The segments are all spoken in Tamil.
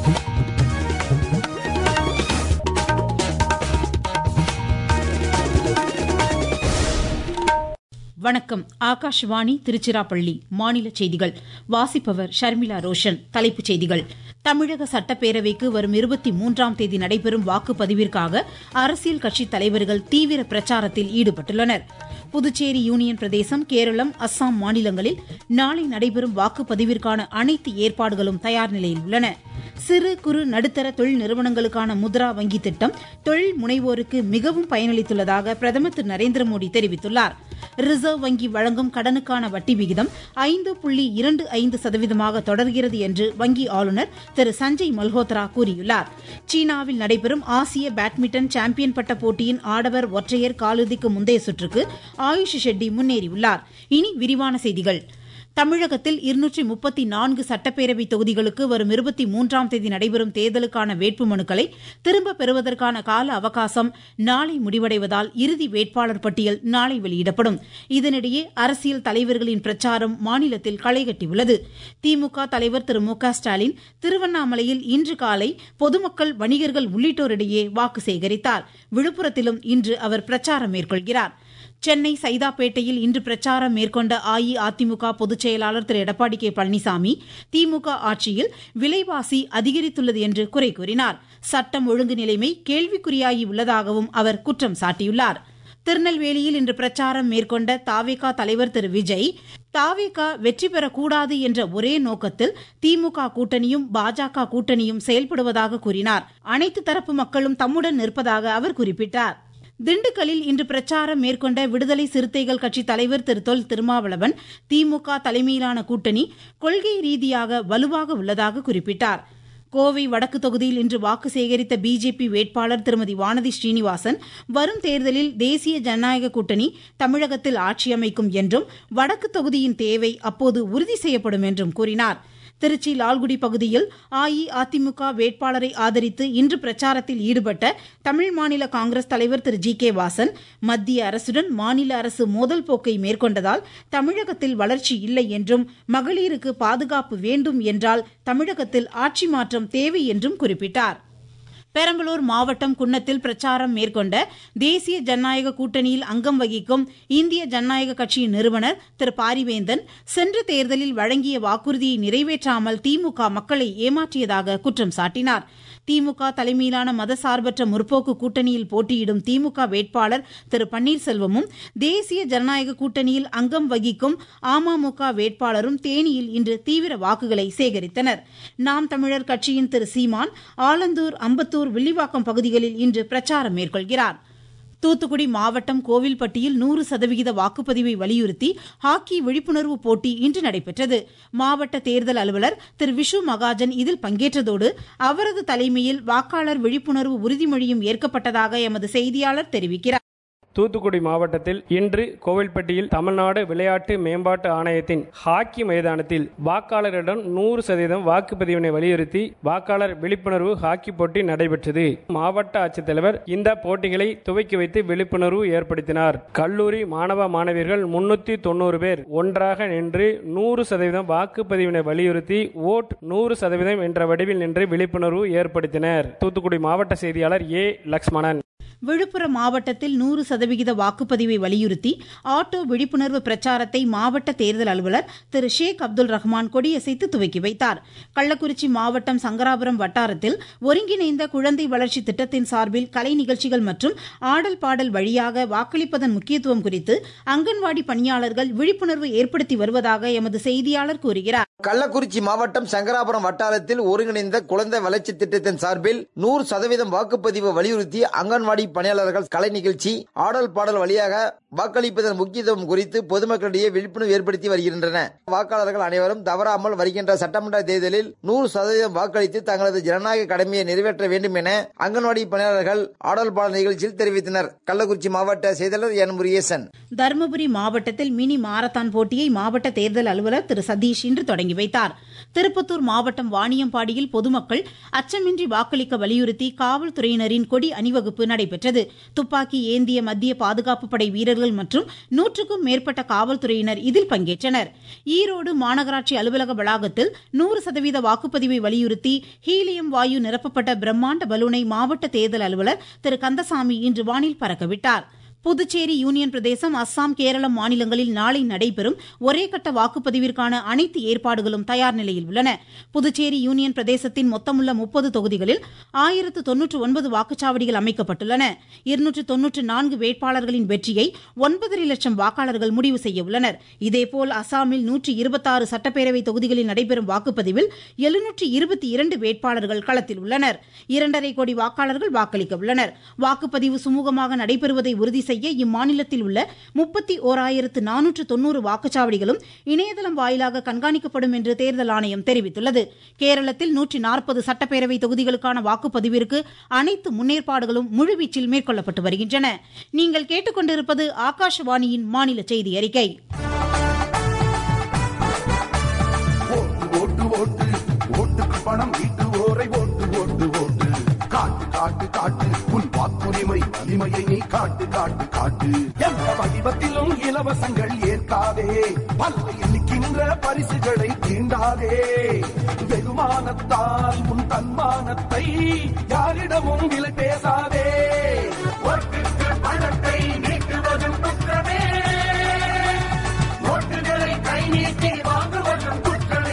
வணக்கம் ஆகாஷ்வாணி திருச்சிராப்பள்ளி மாநில செய்திகள் வாசிப்பவர் ஷர்மிளா ரோஷன் தலைப்புச் செய்திகள் தமிழக சட்டப்பேரவைக்கு வரும் இருபத்தி மூன்றாம் தேதி நடைபெறும் வாக்குப்பதிவிற்காக அரசியல் கட்சித் தலைவர்கள் தீவிர பிரச்சாரத்தில் ஈடுபட்டுள்ளனர் புதுச்சேரி யூனியன் பிரதேசம் கேரளம் அஸ்ஸாம் மாநிலங்களில் நாளை நடைபெறும் வாக்குப்பதிவிற்கான அனைத்து ஏற்பாடுகளும் தயார் நிலையில் உள்ளன சிறு குறு நடுத்தர தொழில் நிறுவனங்களுக்கான முத்ரா வங்கி திட்டம் தொழில் முனைவோருக்கு மிகவும் பயனளித்துள்ளதாக பிரதமர் திரு நரேந்திர மோடி தெரிவித்துள்ளார் ரிசர்வ் வங்கி வழங்கும் கடனுக்கான வட்டி விகிதம் ஐந்து புள்ளி இரண்டு ஐந்து சதவீதமாக தொடர்கிறது என்று வங்கி ஆளுநர் திரு சஞ்சய் மல்ஹோத்ரா கூறியுள்ளார் சீனாவில் நடைபெறும் ஆசிய பேட்மிண்டன் சாம்பியன் பட்ட போட்டியின் ஆடவர் ஒற்றையர் காலிறுதிக்கு முந்தைய சுற்றுக்கு ஆயுஷ் ஷெட்டி முன்னேறியுள்ளார் இனி விரிவான செய்திகள் தமிழகத்தில் இருநூற்றி முப்பத்தி நான்கு சட்டப்பேரவை தொகுதிகளுக்கு வரும் இருபத்தி மூன்றாம் தேதி நடைபெறும் தேர்தலுக்கான வேட்புமனுக்களை திரும்பப் பெறுவதற்கான கால அவகாசம் நாளை முடிவடைவதால் இறுதி வேட்பாளர் பட்டியல் நாளை வெளியிடப்படும் இதனிடையே அரசியல் தலைவர்களின் பிரச்சாரம் மாநிலத்தில் களைகட்டியுள்ளது திமுக தலைவர் திரு மு க ஸ்டாலின் திருவண்ணாமலையில் இன்று காலை பொதுமக்கள் வணிகர்கள் உள்ளிட்டோரிடையே வாக்கு சேகரித்தார் விழுப்புரத்திலும் இன்று அவர் பிரச்சாரம் மேற்கொள்கிறார் சென்னை சைதாப்பேட்டையில் இன்று பிரச்சாரம் மேற்கொண்ட அஇஅதிமுக பொதுச் செயலாளர் திரு எடப்பாடி கே பழனிசாமி திமுக ஆட்சியில் விலைவாசி அதிகரித்துள்ளது என்று குறை கூறினார் சட்டம் ஒழுங்கு நிலைமை கேள்விக்குறியாகி உள்ளதாகவும் அவர் குற்றம் சாட்டியுள்ளார் திருநெல்வேலியில் இன்று பிரச்சாரம் மேற்கொண்ட தாவேகா தலைவர் திரு விஜய் தாவேகா வெற்றி பெறக்கூடாது என்ற ஒரே நோக்கத்தில் திமுக கூட்டணியும் பாஜக கூட்டணியும் செயல்படுவதாக கூறினார் அனைத்து தரப்பு மக்களும் தம்முடன் நிற்பதாக அவர் குறிப்பிட்டார் திண்டுக்கல்லில் இன்று பிரச்சாரம் மேற்கொண்ட விடுதலை சிறுத்தைகள் கட்சி தலைவர் திரு தொல் திருமாவளவன் திமுக தலைமையிலான கூட்டணி கொள்கை ரீதியாக வலுவாக உள்ளதாக குறிப்பிட்டார் கோவை வடக்கு தொகுதியில் இன்று வாக்கு சேகரித்த பிஜேபி வேட்பாளர் திருமதி வானதி ஸ்ரீனிவாசன் வரும் தேர்தலில் தேசிய ஜனநாயக கூட்டணி தமிழகத்தில் ஆட்சி அமைக்கும் என்றும் வடக்கு தொகுதியின் தேவை அப்போது உறுதி செய்யப்படும் என்றும் கூறினார் திருச்சி லால்குடி பகுதியில் அஇஅதிமுக வேட்பாளரை ஆதரித்து இன்று பிரச்சாரத்தில் ஈடுபட்ட தமிழ் மாநில காங்கிரஸ் தலைவர் திரு ஜி கே வாசன் மத்திய அரசுடன் மாநில அரசு மோதல் போக்கை மேற்கொண்டதால் தமிழகத்தில் வளர்ச்சி இல்லை என்றும் மகளிருக்கு பாதுகாப்பு வேண்டும் என்றால் தமிழகத்தில் ஆட்சி மாற்றம் தேவை என்றும் குறிப்பிட்டார் பெரம்பலூர் மாவட்டம் குன்னத்தில் பிரச்சாரம் மேற்கொண்ட தேசிய ஜனநாயக கூட்டணியில் அங்கம் வகிக்கும் இந்திய ஜனநாயக கட்சியின் நிறுவனர் திரு பாரிவேந்தன் சென்ற தேர்தலில் வழங்கிய வாக்குறுதியை நிறைவேற்றாமல் திமுக மக்களை ஏமாற்றியதாக குற்றம் சாட்டினார் திமுக தலைமையிலான மதசார்பற்ற முற்போக்கு கூட்டணியில் போட்டியிடும் திமுக வேட்பாளர் திரு பன்னீர்செல்வமும் தேசிய ஜனநாயக கூட்டணியில் அங்கம் வகிக்கும் அமமுக வேட்பாளரும் தேனியில் இன்று தீவிர வாக்குகளை சேகரித்தனர் நாம் தமிழர் கட்சியின் திரு சீமான் ஆலந்தூர் அம்பத்தூர் வில்லிவாக்கம் பகுதிகளில் இன்று பிரச்சாரம் மேற்கொள்கிறார் தூத்துக்குடி மாவட்டம் கோவில்பட்டியில் நூறு சதவிகித வாக்குப்பதிவை வலியுறுத்தி ஹாக்கி விழிப்புணர்வு போட்டி இன்று நடைபெற்றது மாவட்ட தேர்தல் அலுவலர் திரு விஷு மகாஜன் இதில் பங்கேற்றதோடு அவரது தலைமையில் வாக்காளர் விழிப்புணர்வு உறுதிமொழியும் ஏற்கப்பட்டதாக எமது செய்தியாளர் தெரிவிக்கிறார் தூத்துக்குடி மாவட்டத்தில் இன்று கோவில்பட்டியில் தமிழ்நாடு விளையாட்டு மேம்பாட்டு ஆணையத்தின் ஹாக்கி மைதானத்தில் வாக்காளரிடம் நூறு சதவீதம் வாக்குப்பதிவினை வலியுறுத்தி வாக்காளர் விழிப்புணர்வு ஹாக்கி போட்டி நடைபெற்றது மாவட்ட ஆட்சித்தலைவர் இந்த போட்டிகளை துவக்கி வைத்து விழிப்புணர்வு ஏற்படுத்தினார் கல்லூரி மாணவ மாணவியர்கள் முன்னூத்தி தொண்ணூறு பேர் ஒன்றாக நின்று நூறு சதவீதம் வாக்குப்பதிவினை வலியுறுத்தி ஓட் நூறு சதவீதம் என்ற வடிவில் நின்று விழிப்புணர்வு ஏற்படுத்தினர் தூத்துக்குடி மாவட்ட செய்தியாளர் ஏ லக்ஷ்மணன் விழுப்புரம் மாவட்டத்தில் நூறு சதவிகித வாக்குப்பதிவை வலியுறுத்தி ஆட்டோ விழிப்புணர்வு பிரச்சாரத்தை மாவட்ட தேர்தல் அலுவலர் திரு ஷேக் அப்துல் ரஹ்மான் கொடியசைத்து துவக்கி வைத்தார் கள்ளக்குறிச்சி மாவட்டம் சங்கராபுரம் வட்டாரத்தில் ஒருங்கிணைந்த குழந்தை வளர்ச்சி திட்டத்தின் சார்பில் கலை நிகழ்ச்சிகள் மற்றும் ஆடல் பாடல் வழியாக வாக்களிப்பதன் முக்கியத்துவம் குறித்து அங்கன்வாடி பணியாளர்கள் விழிப்புணர்வு ஏற்படுத்தி வருவதாக எமது செய்தியாளர் கூறுகிறார் கள்ளக்குறிச்சி மாவட்டம் சங்கராபுரம் வட்டாரத்தில் ஒருங்கிணைந்த குழந்தை வளர்ச்சி திட்டத்தின் சார்பில் நூறு சதவீதம் வாக்குப்பதிவு வலியுறுத்தி அங்கன்வாடி பணியாளர்கள் கலை நிகழ்ச்சி ஆடல் பாடல் வழியாக வாக்களிப்பதன் முக்கியத்துவம் குறித்து பொதுமக்களிடையே விழிப்புணர்வு ஏற்படுத்தி வருகின்றன வாக்காளர்கள் அனைவரும் தவறாமல் வருகின்ற சட்டமன்ற தேர்தலில் நூறு சதவீதம் வாக்களித்து தங்களது ஜனநாயக கடமையை நிறைவேற்ற வேண்டும் என அங்கன்வாடி பணியாளர்கள் ஆடல் பாடல் நிகழ்ச்சியில் தெரிவித்தனர் கள்ளக்குறிச்சி மாவட்ட செய்தியாளர் என் முருகேசன் தருமபுரி மாவட்டத்தில் மினி மாரத்தான் போட்டியை மாவட்ட தேர்தல் அலுவலர் திரு சதீஷ் இன்று தொடங்கி வைத்தார் திருப்பத்தூர் மாவட்டம் வாணியம்பாடியில் பொதுமக்கள் அச்சமின்றி வாக்களிக்க வலியுறுத்தி காவல்துறையினரின் கொடி அணிவகுப்பு நடைபெற்றது துப்பாக்கி ஏந்திய மத்திய பாதுகாப்பு படை வீரர்கள் மற்றும் நூற்றுக்கும் மேற்பட்ட காவல்துறையினர் இதில் பங்கேற்றனர் ஈரோடு மாநகராட்சி அலுவலக வளாகத்தில் நூறு சதவீத வாக்குப்பதிவை வலியுறுத்தி ஹீலியம் வாயு நிரப்பப்பட்ட பிரம்மாண்ட பலூனை மாவட்ட தேர்தல் அலுவலர் திரு கந்தசாமி இன்று வானில் பறக்கவிட்டார் புதுச்சேரி யூனியன் பிரதேசம் அஸ்ஸாம் கேரளம் மாநிலங்களில் நாளை நடைபெறும் ஒரே கட்ட வாக்குப்பதிவிற்கான அனைத்து ஏற்பாடுகளும் தயார் நிலையில் உள்ளன புதுச்சேரி யூனியன் பிரதேசத்தின் மொத்தமுள்ள முப்பது தொகுதிகளில் ஆயிரத்து தொன்னூற்று ஒன்பது வாக்குச்சாவடிகள் அமைக்கப்பட்டுள்ளன இருநூற்று தொன்னூற்று நான்கு வேட்பாளர்களின் வெற்றியை ஒன்பதரை லட்சம் வாக்காளர்கள் முடிவு செய்ய உள்ளனர் இதேபோல் அஸ்ஸாமில் நூற்று இருபத்தாறு சட்டப்பேரவை தொகுதிகளில் நடைபெறும் வாக்குப்பதிவில் எழுநூற்று இருபத்தி இரண்டு வேட்பாளர்கள் களத்தில் உள்ளனர் இரண்டரை கோடி வாக்காளர்கள் வாக்களிக்க உள்ளனர் வாக்குப்பதிவு சுமூகமாக நடைபெறுவதை உறுதி செய்ய இம்மாநிலத்தில் உள்ள முப்பத்தி ஓராயிரத்து நானூற்று தொன்னூறு வாக்குச்சாவடிகளும் இணையதளம் வாயிலாக கண்காணிக்கப்படும் என்று தேர்தல் ஆணையம் தெரிவித்துள்ளது கேரளத்தில் நூற்றி நாற்பது சட்டப்பேரவை தொகுதிகளுக்கான வாக்குப்பதிவிற்கு அனைத்து முன்னேற்பாடுகளும் முழுவீச்சில் மேற்கொள்ளப்பட்டு வருகின்றன நீங்கள் கேட்டுக்கொண்டிருப்பது ஆகாஷவாணியின் மாநில செய்தி அறிக்கை ஓட்டு ஓட்டு ஓட்டு ஓட்டுக்கு பணம் ஈட்டுவோரை ஓட்டு ஓட்டு ஓட்டு காட்டு காட்டு காட்டு உன் வாக்குரிமை வலிமையை நீ காட்டு காட்டு காட்டு எந்த வடிவத்திலும் இலவசங்கள் ஏற்காதே பல்ல எண்ணிக்கின்ற பரிசுகளை தீண்டாதே வெகுமானத்தால் உன் தன்மானத்தை யாரிடமும் விலை பேசாதே ஓட்டுக்கு பணத்தை நீக்குவதும் குற்றமே ஓட்டுகளை கை நீட்டி வாங்குவதும் குற்றமே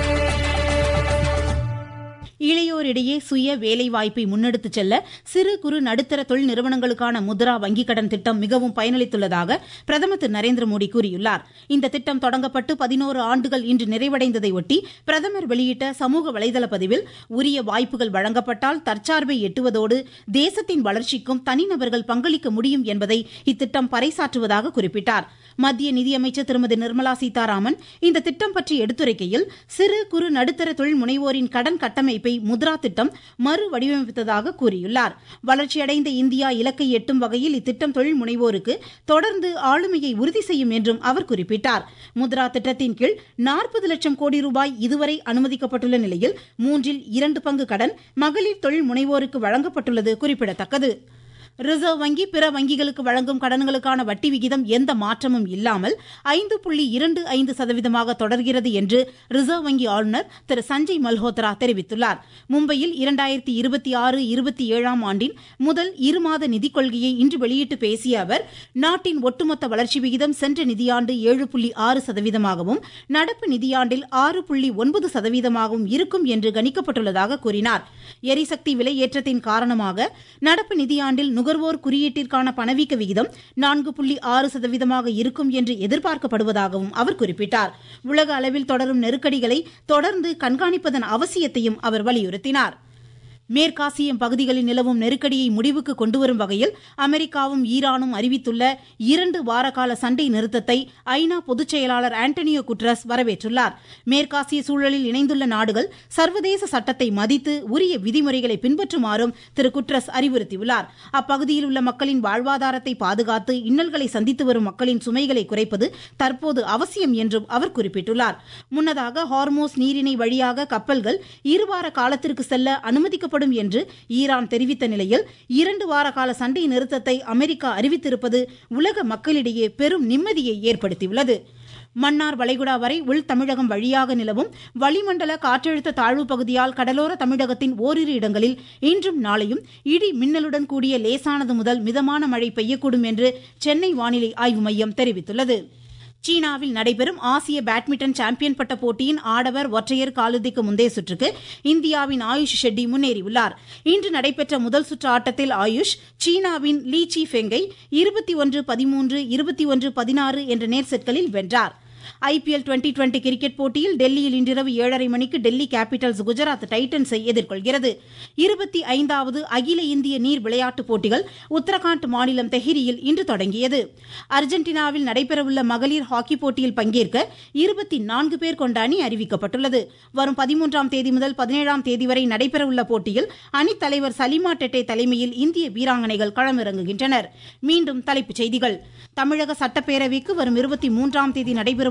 இளையோரிடையே சுய வேலைவாய்ப்பை முன்னெடுத்துச் செல்ல சிறு குறு நடுத்தர தொழில் நிறுவனங்களுக்கான முத்ரா வங்கிக் கடன் திட்டம் மிகவும் பயனளித்துள்ளதாக பிரதமர் திரு நரேந்திர மோடி கூறியுள்ளார் இந்த திட்டம் தொடங்கப்பட்டு பதினோரு ஆண்டுகள் இன்று நிறைவடைந்ததை ஒட்டி பிரதமர் வெளியிட்ட சமூக வலைதள பதிவில் உரிய வாய்ப்புகள் வழங்கப்பட்டால் தற்சார்பை எட்டுவதோடு தேசத்தின் வளர்ச்சிக்கும் தனிநபர்கள் பங்களிக்க முடியும் என்பதை இத்திட்டம் பறைசாற்றுவதாக குறிப்பிட்டார் மத்திய நிதியமைச்சர் திருமதி நிர்மலா சீதாராமன் இந்த திட்டம் பற்றி எடுத்துரைக்கையில் சிறு குறு நடுத்தர தொழில் முனைவோரின் கடன் கட்டமைப்பை முத்ரா திட்டம் மறு வடிவமைத்ததாக கூறியுள்ளார் வளர்ச்சியடைந்த இந்தியா இலக்கை எட்டும் வகையில் இத்திட்டம் தொழில் முனைவோருக்கு தொடர்ந்து ஆளுமையை உறுதி செய்யும் என்றும் அவர் குறிப்பிட்டார் முத்ரா திட்டத்தின் கீழ் நாற்பது லட்சம் கோடி ரூபாய் இதுவரை அனுமதிக்கப்பட்டுள்ள நிலையில் மூன்றில் இரண்டு பங்கு கடன் மகளிர் தொழில் முனைவோருக்கு வழங்கப்பட்டுள்ளது குறிப்பிடத்தக்கது ரிசர்வ் வங்கி பிற வங்கிகளுக்கு வழங்கும் கடன்களுக்கான வட்டி விகிதம் எந்த மாற்றமும் இல்லாமல் ஐந்து புள்ளி இரண்டு ஐந்து சதவீதமாக தொடர்கிறது என்று ரிசர்வ் வங்கி ஆளுநர் திரு சஞ்சய் மல்ஹோத்ரா தெரிவித்துள்ளார் மும்பையில் இரண்டாயிரத்தி இருபத்தி ஆறு இருபத்தி ஏழாம் ஆண்டின் முதல் இருமாத நிதிக் கொள்கையை இன்று வெளியிட்டு பேசிய அவர் நாட்டின் ஒட்டுமொத்த வளர்ச்சி விகிதம் சென்ற நிதியாண்டு ஏழு புள்ளி ஆறு சதவீதமாகவும் நடப்பு நிதியாண்டில் ஆறு புள்ளி ஒன்பது சதவீதமாகவும் இருக்கும் என்று கணிக்கப்பட்டுள்ளதாக கூறினார் எரிசக்தி விலை ஏற்றத்தின் காரணமாக நடப்பு நிதியாண்டில் நுகர்வோர் குறியீட்டிற்கான பணவீக்க விகிதம் நான்கு புள்ளி ஆறு சதவீதமாக இருக்கும் என்று எதிர்பார்க்கப்படுவதாகவும் அவர் குறிப்பிட்டார் உலக அளவில் தொடரும் நெருக்கடிகளை தொடர்ந்து கண்காணிப்பதன் அவசியத்தையும் அவர் வலியுறுத்தினார் மேற்காசிய பகுதிகளில் நிலவும் நெருக்கடியை முடிவுக்கு கொண்டுவரும் வகையில் அமெரிக்காவும் ஈரானும் அறிவித்துள்ள இரண்டு வாரகால சண்டை நிறுத்தத்தை ஐநா பொதுச் செயலாளர் ஆண்டனியோ குட்ரஸ் வரவேற்றுள்ளார் மேற்காசிய சூழலில் இணைந்துள்ள நாடுகள் சர்வதேச சட்டத்தை மதித்து உரிய விதிமுறைகளை பின்பற்றுமாறும் திரு குட்ரஸ் அறிவுறுத்தியுள்ளார் அப்பகுதியில் உள்ள மக்களின் வாழ்வாதாரத்தை பாதுகாத்து இன்னல்களை சந்தித்து வரும் மக்களின் சுமைகளை குறைப்பது தற்போது அவசியம் என்றும் அவர் குறிப்பிட்டுள்ளார் முன்னதாக ஹார்மோஸ் நீரிணை வழியாக கப்பல்கள் இருவார காலத்திற்கு செல்ல அனுமதிக்கப்படும் என்று ஈரான் தெரிவித்த நிலையில் இரண்டு வார கால சண்டை நிறுத்தத்தை அமெரிக்கா அறிவித்திருப்பது உலக மக்களிடையே பெரும் நிம்மதியை ஏற்படுத்தியுள்ளது மன்னார் வளைகுடா வரை உள் தமிழகம் வழியாக நிலவும் வளிமண்டல காற்றழுத்த தாழ்வு பகுதியால் கடலோர தமிழகத்தின் ஓரிரு இடங்களில் இன்றும் நாளையும் இடி மின்னலுடன் கூடிய லேசானது முதல் மிதமான மழை பெய்யக்கூடும் என்று சென்னை வானிலை ஆய்வு மையம் தெரிவித்துள்ளது சீனாவில் நடைபெறும் ஆசிய பேட்மிண்டன் சாம்பியன் பட்ட போட்டியின் ஆடவர் ஒற்றையர் காலிறுதிக்கு முந்தைய சுற்றுக்கு இந்தியாவின் ஆயுஷ் ஷெட்டி முன்னேறியுள்ளார் இன்று நடைபெற்ற முதல் சுற்று ஆட்டத்தில் ஆயுஷ் சீனாவின் லீ சி ஃபெங்கை இருபத்தி ஒன்று பதிமூன்று இருபத்தி ஒன்று பதினாறு என்ற நேர் செட்களில் வென்றார் ஐபிஎல் டுவெண்டி டுவெண்டி கிரிக்கெட் போட்டியில் டெல்லியில் இன்றிரவு ஏழரை மணிக்கு டெல்லி கேபிட்டல்ஸ் குஜராத் டைட்டன்ஸை எதிர்கொள்கிறது இருபத்தி ஐந்தாவது அகில இந்திய நீர் விளையாட்டுப் போட்டிகள் உத்தரகாண்ட் மாநிலம் தெஹிரியில் இன்று தொடங்கியது அர்ஜென்டினாவில் நடைபெறவுள்ள மகளிர் ஹாக்கி போட்டியில் பங்கேற்க இருபத்தி நான்கு பேர் கொண்ட அணி அறிவிக்கப்பட்டுள்ளது வரும் பதிமூன்றாம் தேதி முதல் பதினேழாம் தேதி வரை நடைபெறவுள்ள போட்டியில் அணித் தலைவர் சலிமா டெட்டே தலைமையில் இந்திய வீராங்கனைகள் களமிறங்குகின்றனர் மீண்டும் தலைப்புச் செய்திகள் தமிழக சட்டப்பேரவைக்கு வரும் இருபத்தி மூன்றாம் தேதி நடைபெறும்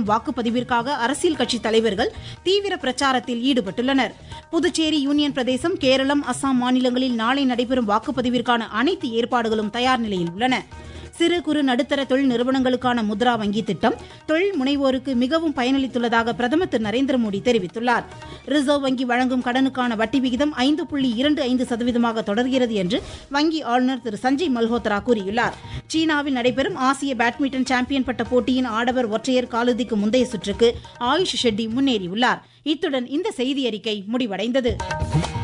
நடைபெறும் வாக்குப்பதிவிற்காக அரசியல் கட்சி தலைவர்கள் தீவிர பிரச்சாரத்தில் ஈடுபட்டுள்ளனர் புதுச்சேரி யூனியன் பிரதேசம் கேரளம் அசாம் மாநிலங்களில் நாளை நடைபெறும் வாக்குப்பதிவிற்கான அனைத்து ஏற்பாடுகளும் தயார் நிலையில் உள்ளன சிறு குறு நடுத்தர தொழில் நிறுவனங்களுக்கான முத்ரா வங்கி திட்டம் தொழில் முனைவோருக்கு மிகவும் பயனளித்துள்ளதாக பிரதமர் திரு நரேந்திர மோடி தெரிவித்துள்ளார் ரிசர்வ் வங்கி வழங்கும் கடனுக்கான வட்டி விகிதம் ஐந்து புள்ளி இரண்டு ஐந்து சதவீதமாக தொடர்கிறது என்று வங்கி ஆளுநர் திரு சஞ்சய் மல்ஹோத்ரா கூறியுள்ளார் சீனாவில் நடைபெறும் ஆசிய பேட்மிண்டன் சாம்பியன் பட்ட போட்டியின் ஆடவர் ஒற்றையர் காலிறுதிக்கு முந்தைய சுற்றுக்கு ஆயுஷ் ஷெட்டி முன்னேறியுள்ளார் இத்துடன் இந்த செய்தி அறிக்கை முடிவடைந்தது